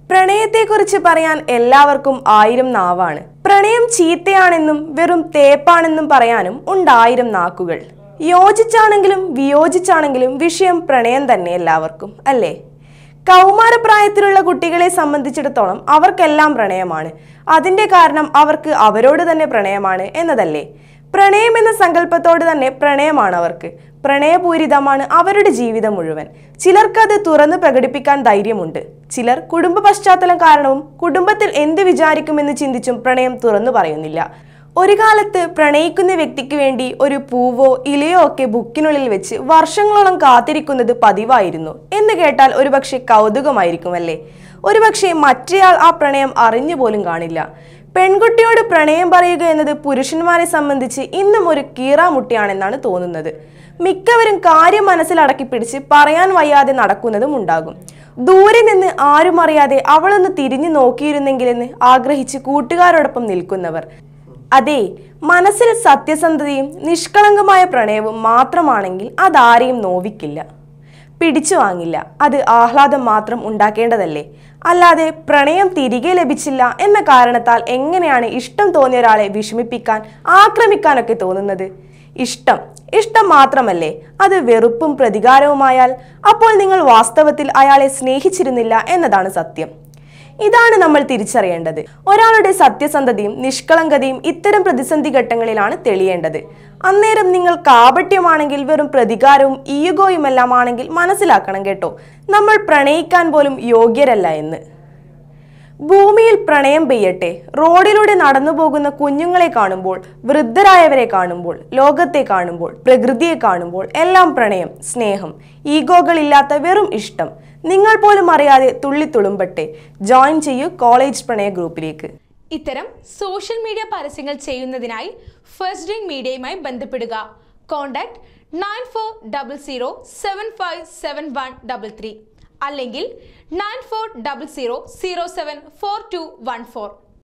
പ്രണയത്തെക്കുറിച്ച് പറയാൻ എല്ലാവർക്കും ആയിരം നാവാണ് പ്രണയം ചീത്തയാണെന്നും വെറും തേപ്പാണെന്നും പറയാനും ഉണ്ടായിരം നാക്കുകൾ യോജിച്ചാണെങ്കിലും വിയോജിച്ചാണെങ്കിലും വിഷയം പ്രണയം തന്നെ എല്ലാവർക്കും അല്ലേ കൗമാരപ്രായത്തിലുള്ള കുട്ടികളെ സംബന്ധിച്ചിടത്തോളം അവർക്കെല്ലാം പ്രണയമാണ് അതിന്റെ കാരണം അവർക്ക് അവരോട് തന്നെ പ്രണയമാണ് എന്നതല്ലേ പ്രണയം എന്ന സങ്കല്പത്തോട് തന്നെ പ്രണയമാണ് അവർക്ക് പ്രണയപൂരിതമാണ് അവരുടെ ജീവിതം മുഴുവൻ ചിലർക്കത് തുറന്ന് പ്രകടിപ്പിക്കാൻ ധൈര്യമുണ്ട് ചിലർ കുടുംബ പശ്ചാത്തലം കാരണവും കുടുംബത്തിൽ എന്ത് വിചാരിക്കുമെന്ന് ചിന്തിച്ചും പ്രണയം തുറന്നു പറയുന്നില്ല ഒരു കാലത്ത് പ്രണയിക്കുന്ന വ്യക്തിക്ക് വേണ്ടി ഒരു പൂവോ ഇലയോ ഒക്കെ ബുക്കിനുള്ളിൽ വെച്ച് വർഷങ്ങളോളം കാത്തിരിക്കുന്നത് പതിവായിരുന്നു എന്ന് കേട്ടാൽ ഒരുപക്ഷെ കൗതുകമായിരിക്കുമല്ലേ ഒരുപക്ഷെ മറ്റേയാൾ ആ പ്രണയം അറിഞ്ഞു പോലും കാണില്ല പെൺകുട്ടിയോട് പ്രണയം പറയുക എന്നത് പുരുഷന്മാരെ സംബന്ധിച്ച് ഇന്നും ഒരു കീറാമുട്ടിയാണെന്നാണ് തോന്നുന്നത് മിക്കവരും കാര്യം മനസ്സിലടക്കി പിടിച്ച് പറയാൻ വയ്യാതെ നടക്കുന്നതും ഉണ്ടാകും ദൂരെ നിന്ന് ആരും അറിയാതെ അവളൊന്ന് തിരിഞ്ഞു നോക്കിയിരുന്നെങ്കിലെന്ന് ആഗ്രഹിച്ച് കൂട്ടുകാരോടൊപ്പം നിൽക്കുന്നവർ അതെ മനസ്സിൽ സത്യസന്ധതയും നിഷ്കളങ്കമായ പ്രണയവും മാത്രമാണെങ്കിൽ അതാരെയും നോവിക്കില്ല പിടിച്ചു വാങ്ങില്ല അത് ആഹ്ലാദം മാത്രം ഉണ്ടാക്കേണ്ടതല്ലേ അല്ലാതെ പ്രണയം തിരികെ ലഭിച്ചില്ല എന്ന കാരണത്താൽ എങ്ങനെയാണ് ഇഷ്ടം തോന്നിയ ഒരാളെ വിഷമിപ്പിക്കാൻ ആക്രമിക്കാനൊക്കെ തോന്നുന്നത് ഇഷ്ടം ഇഷ്ടം മാത്രമല്ലേ അത് വെറുപ്പും പ്രതികാരവുമായാൽ അപ്പോൾ നിങ്ങൾ വാസ്തവത്തിൽ അയാളെ സ്നേഹിച്ചിരുന്നില്ല എന്നതാണ് സത്യം ഇതാണ് നമ്മൾ തിരിച്ചറിയേണ്ടത് ഒരാളുടെ സത്യസന്ധതയും നിഷ്കളങ്കതയും ഇത്തരം പ്രതിസന്ധി ഘട്ടങ്ങളിലാണ് തെളിയേണ്ടത് അന്നേരം നിങ്ങൾ കാപട്യമാണെങ്കിൽ വെറും പ്രതികാരവും ഈയുകോയുമെല്ലാം ആണെങ്കിൽ മനസ്സിലാക്കണം കേട്ടോ നമ്മൾ പ്രണയിക്കാൻ പോലും യോഗ്യരല്ല എന്ന് ഭൂമിയിൽ പ്രണയം പെയ്യട്ടെ റോഡിലൂടെ നടന്നു പോകുന്ന കുഞ്ഞുങ്ങളെ കാണുമ്പോൾ വൃദ്ധരായവരെ കാണുമ്പോൾ ലോകത്തെ കാണുമ്പോൾ പ്രകൃതിയെ കാണുമ്പോൾ എല്ലാം പ്രണയം സ്നേഹം ഈഗോകളില്ലാത്ത വെറും ഇഷ്ടം നിങ്ങൾ പോലും അറിയാതെ തുള്ളിത്തുളുമ്പട്ടെ ജോയിൻ ചെയ്യൂ കോളേജ് പ്രണയ ഗ്രൂപ്പിലേക്ക് ഇത്തരം സോഷ്യൽ മീഡിയ പരസ്യങ്ങൾ ചെയ്യുന്നതിനായി ഫസ്റ്റ് ഡ്രിങ്ക് മീഡിയയുമായി ബന്ധപ്പെടുക contact nine four double zero seven five seven one double three അല്ലെങ്കിൽ nine four double zero zero seven four two one four